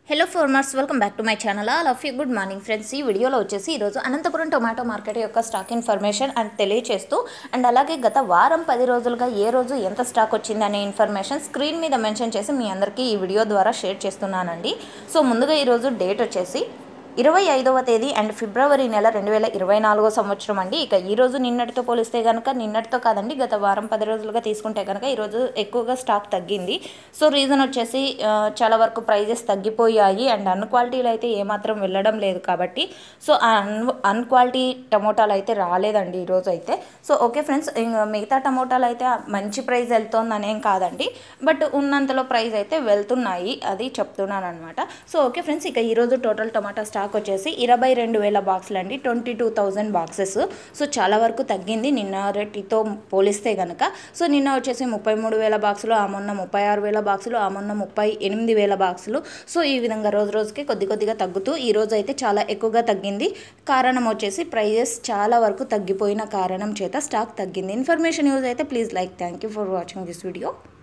hello farmers welcome back to my channel all of you good morning friends ఈ వీడియోలో వచ్చేసి ఈరోజు Anantapur tomato market యొక్క స్టాక్ ఇన్ఫర్మేషన్ అండ్ తెలియచేస్తూ అండ్ అలాగే గత వారం పది రోజులుగా ఏ రోజు ఎంత స్టాక్ వచ్చిందనే ఇన్ఫర్మేషన్ స్క్రీన్ మీద మెన్షన్ చేసి మీ అందరికీ ఈ వీడియో ద్వారా షేర్ చేస్తున్నానండి సో ముందుగా ఈరోజు డేట్ వచ్చేసి ఇరవై ఐదవ తేదీ అండ్ ఫిబ్రవరి నెల రెండు వేల ఇరవై నాలుగో సంవత్సరం అండి ఇక ఈ రోజు నిన్నటితో పోలిస్తే కనుక నిన్నటితో కాదండి గత వారం పది రోజులుగా తీసుకుంటే కనుక ఈరోజు ఎక్కువగా స్టాక్ తగ్గింది సో రీజన్ వచ్చేసి ఆ, చాలా వరకు ప్రైజెస్ తగ్గిపోయాయి అండ్ అన్ క్వాలిటీలు అయితే ఏమాత్రం వెళ్ళడం లేదు కాబట్టి సో అన్ అన్ క్వాలిటీ టమోటాలు అయితే రాలేదండి ఈరోజు అయితే సో ఓకే ఫ్రెండ్స్ ఇంక మిగతా టమోటాలు అయితే మంచి ప్రైస్ వెళ్తుందనేం కాదండి బట్ ఉన్నంతలో ప్రైస్ అయితే వెళ్తున్నాయి అది చెప్తున్నాను అనమాట సో ఓకే ఫ్రెండ్స్ ఇక ఈరోజు టోటల్ టమాటా స్టాక్ వచ్చేసి ఇరవై రెండు వేల బాక్సులు అండి twenty two thousand boxes so చాలా వరకు తగ్గింది నిన్న రేటుతో పోలిస్తే కనుక సో నిన్న వచ్చేసి ముప్పై మూడు వేల బాక్సులు ఆ మొన్న ముప్పై ఆరు వేల బాక్సులు ఆ మొన్న ముప్పై ఎనిమిది వేల బాక్సులు సో ఈ విధంగా రోజు రోజుకి కొద్ది కొద్దిగా తగ్గుతూ ఈ రోజు అయితే చాలా ఎక్కువగా తగ్గింది కారణం వచ్చేసి ప్రైజెస్ చాలా వరకు తగ్గిపోయిన కారణం చేత స్టాక్ తగ్గింది ఇన్ఫర్మేషన్ యూజ్ అయితే please like thank you for watching this video